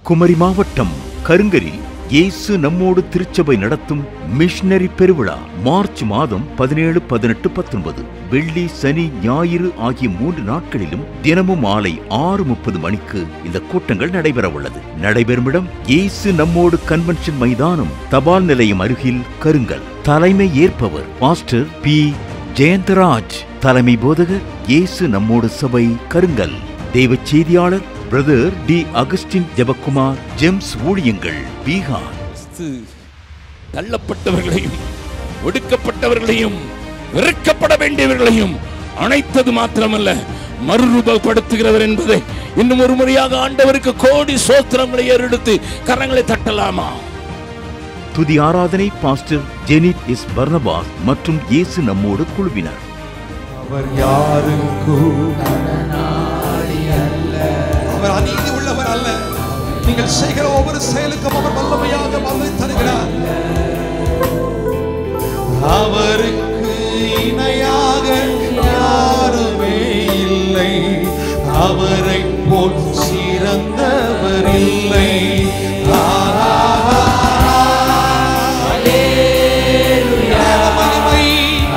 குமரி மாவட்டம் கருங்கரில் இயேசு நம்மோடு திருச்சபை நடத்தும் மிஷனரி பெருவிழா மார்ச் மாதம் பதினேழு பதினெட்டு பத்தொன்பது வெள்ளி சனி ஞாயிறு ஆகிய மூன்று நாட்களிலும் தினமும் மாலை ஆறு முப்பது மணிக்கு இந்த கூட்டங்கள் நடைபெற உள்ளது நடைபெறும் இடம் இயேசு நம்மோடு கன்வென்ஷன் மைதானம் தபால் நிலையம் அருகில் கருங்கல் தலைமை ஏற்பவர் பாஸ்டர் பி ஜெயந்தராஜ் தலைமை போதகர் இயேசு நம்மோடு சபை கருங்கல் தெய்வ செய்தியாளர் brother D Augustine Jebakumar Gems ஊழியங்கள் பீகார் கிறிஸ்து தள்ளப்பட்டவர்களையும் ஒடுக்கப்பட்டவர்களையும் வெறுக்கப்பட வேண்டியவர்களையும் அணைத்தது மாத்திரமல்ல மறுரூபப்படுத்துகிறவர் என்பதை இன்னும் ஒரு முறையாக ஆண்டவருக்கு கோடி சோத்திரங்களை ஏறெடுத்து கரங்களை தட்டலாமா துதி ஆராதனை பாஸ்டர் ஜெனிட் எஸ் பர்னபாஸ் மற்றும் இயேசு நம்மோடு குழுவினர் அவர் யாருக்கும் அவர் அநீதி உள்ளவர் அல்ல நீங்கள் செய்கிற ஒவ்வொரு செயலுக்கும் அவர் வல்லமையாக பதிலை தருகிறார் அவருக்கு இணையாக யாருமே இல்லை அவரை போல் சிறந்தவர் இல்லை மகிமை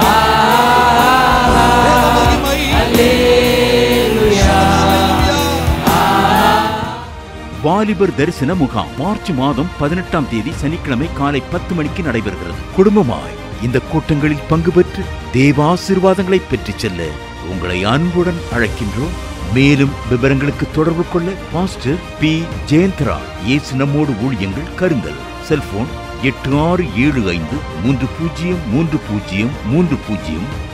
வாலிபர் தரிசன முகாம் மார்ச் மாதம் பதினெட்டாம் தேதி சனிக்கிழமை காலை பத்து மணிக்கு நடைபெறுகிறது குடும்பமாய் இந்த கூட்டங்களில் பங்கு பெற்று தேவாசீர்வாதங்களை பெற்றுச் செல்ல உங்களை அன்புடன் அழைக்கின்றோம் மேலும் விவரங்களுக்கு தொடர்பு கொள்ள பாஸ்டர் பி ஜெயந்தரா இயேசு நம்மோடு ஊழியங்கள் கருங்கல் செல்போன் எட்டு ஆறு ஏழு ஐந்து மூன்று பூஜ்ஜியம் மூன்று பூஜ்ஜியம் மூன்று பூஜ்ஜியம்